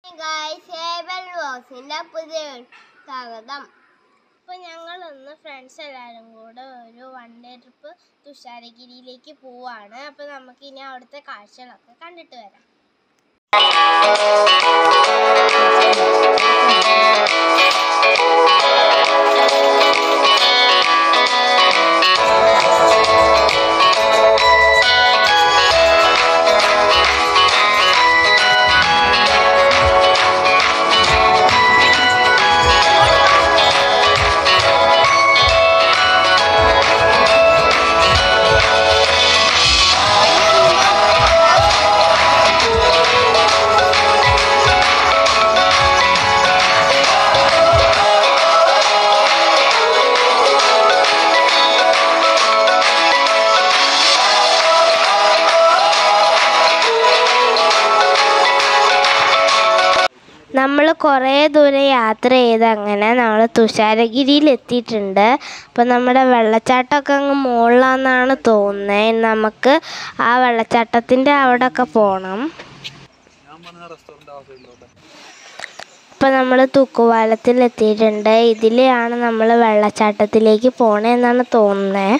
guys ഹേബൽ വ്ലോഗ്സിന്റെ പുതിയ സ്വാഗതം അപ്പോൾ ഞങ്ങൾ ഇന്ന് ഫ്രണ്ട്സ് എല്ലാവരും കൂടെ ഒരു വൺ ഡേ ട്രിപ്പ് തുഷാരഗിരിയിലേക്ക് പോവാണ് അപ്പോൾ നമുക്ക് ഇനി അവിടുത്തെ കാഴ്ചകളൊക്കെ കണ്ടിട്ട് വരാം നമ്മൾ കുറേ ദൂരം യാത്ര ചെയ്ത് അങ്ങനെ നമ്മൾ തുഷാരഗിരിയിൽ എത്തിയിട്ടുണ്ട് അപ്പോൾ നമ്മുടെ വെള്ളച്ചാട്ടമൊക്കെ അങ്ങ് മുകളിലാണെന്നാണ് തോന്നുന്നത് നമുക്ക് ആ വെള്ളച്ചാട്ടത്തിൻ്റെ അവിടെയൊക്കെ പോകണം ഇപ്പം നമ്മൾ തൂക്കുപാലത്തിൽ എത്തിയിട്ടുണ്ട് ഇതിലാണ് നമ്മൾ വെള്ളച്ചാട്ടത്തിലേക്ക് പോണതെന്നാണ് തോന്നുന്നത്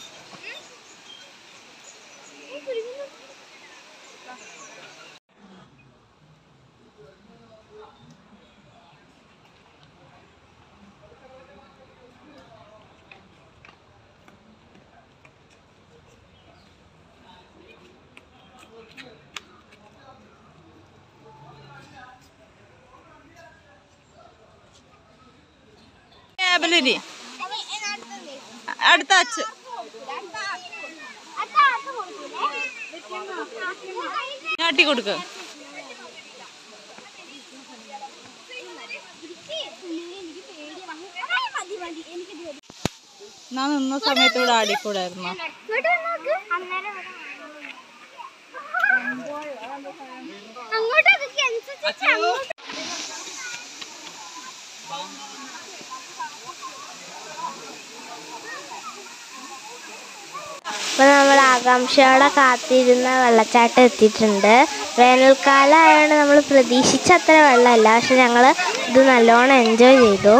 ക്യാബിലിരി അടുത്ത അച്ച് ഞാട്ടി കൊടുക്ക് ഞാൻ നിന്ന സമയത്ത് ഇവിടെ ആടിക്കൂടായിരുന്നു അപ്പോൾ നമ്മൾ ആകാംക്ഷയോടെ കാത്തിരുന്ന വെള്ളച്ചാട്ടം എത്തിയിട്ടുണ്ട് വേനൽക്കാലം ആയതുകൊണ്ട് നമ്മൾ പ്രതീക്ഷിച്ച അത്ര വെള്ളമല്ല പക്ഷെ ഞങ്ങൾ ഇത് നല്ലോണം എൻജോയ് ചെയ്തു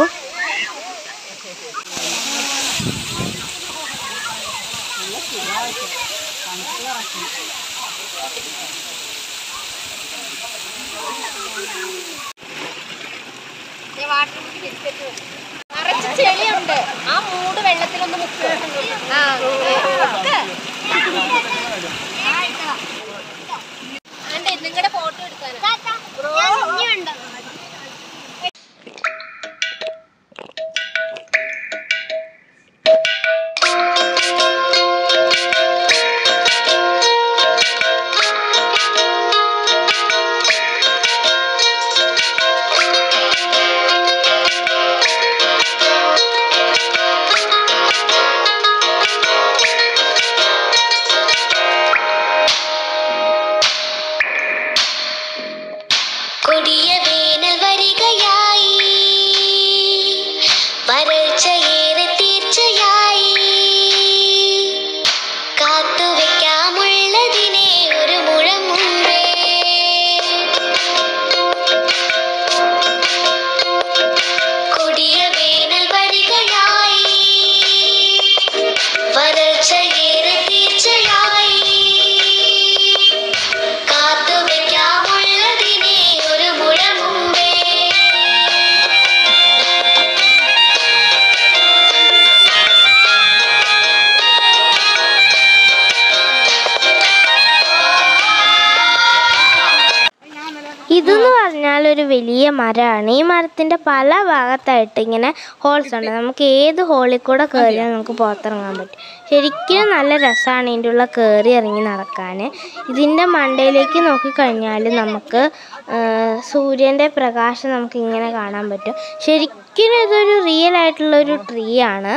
നിറച്ച് ചെളിയുണ്ട് ആ മൂട് വെള്ളത്തിലൊന്ന് മുക്ക് ആ നിങ്ങളുടെ ഫോട്ടോ എടുക്കാനാ കൊടിയ വേനൽ വരികയായി വരൾച്ചയേറെ തീർച്ചയായി കാത്തുവെക്കാമുള്ളതിനെ ഒരു മുഴം മുമ്പേ കൊടിയ വേനൽ വരികയായി വരൾച്ചയേറെ തീർച്ചയായി കാത്തുവെക്കാമുള്ളതിനെ ഒരു മുഴ മുമ്പേ ഇതെന്ന് പറഞ്ഞാൽ ഒരു വലിയ മരമാണ് ഈ മരത്തിൻ്റെ പല ഭാഗത്തായിട്ട് ഇങ്ങനെ ഹോൾസ് ഉണ്ട് നമുക്ക് ഏത് ഹോളിൽ കൂടെ കയറിയാൽ നമുക്ക് പുറത്തിറങ്ങാൻ പറ്റും ശരിക്കും നല്ല രസമാണ് ഇതിൻ്റെ ഉള്ള കയറി ഇറങ്ങി നടക്കാൻ ഇതിൻ്റെ മണ്ടയിലേക്ക് നോക്കിക്കഴിഞ്ഞാൽ നമുക്ക് ആ, സൂര്യൻ്റെ പ്രകാശം നമുക്ക് ഇങ്ങനെ കാണാൻ പറ്റും ശരിക്കും ഇതൊരു റിയൽ ആയിട്ടുള്ള ഒരു ട്രീ ആണ്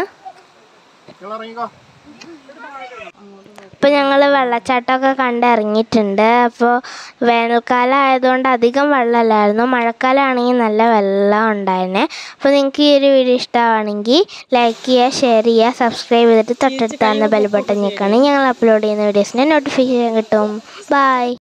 ഇപ്പം ഞങ്ങൾ വെള്ളച്ചാട്ടമൊക്കെ കണ്ടിറങ്ങിയിട്ടുണ്ട് അപ്പോൾ വേനൽക്കാലം ആയതുകൊണ്ട് അധികം വെള്ളമല്ലായിരുന്നു മഴക്കാലമാണെങ്കിൽ നല്ല വെള്ളം ഉണ്ടായിരുന്നെ അപ്പോൾ നിങ്ങൾക്ക് ഈ ഒരു വീഡിയോ ഇഷ്ടമാണെങ്കിൽ ലൈക്ക് ചെയ്യുക ഷെയർ ചെയ്യുക സബ്സ്ക്രൈബ് ചെയ്തിട്ട് തൊട്ടടുത്താകുന്ന ബെൽ ബട്ടൺ ഞെക്കുകയാണെങ്കിൽ ഞങ്ങൾ അപ്ലോഡ് ചെയ്യുന്ന വീഡിയോസിൻ്റെ നോട്ടിഫിക്കേഷൻ കിട്ടും ബൈ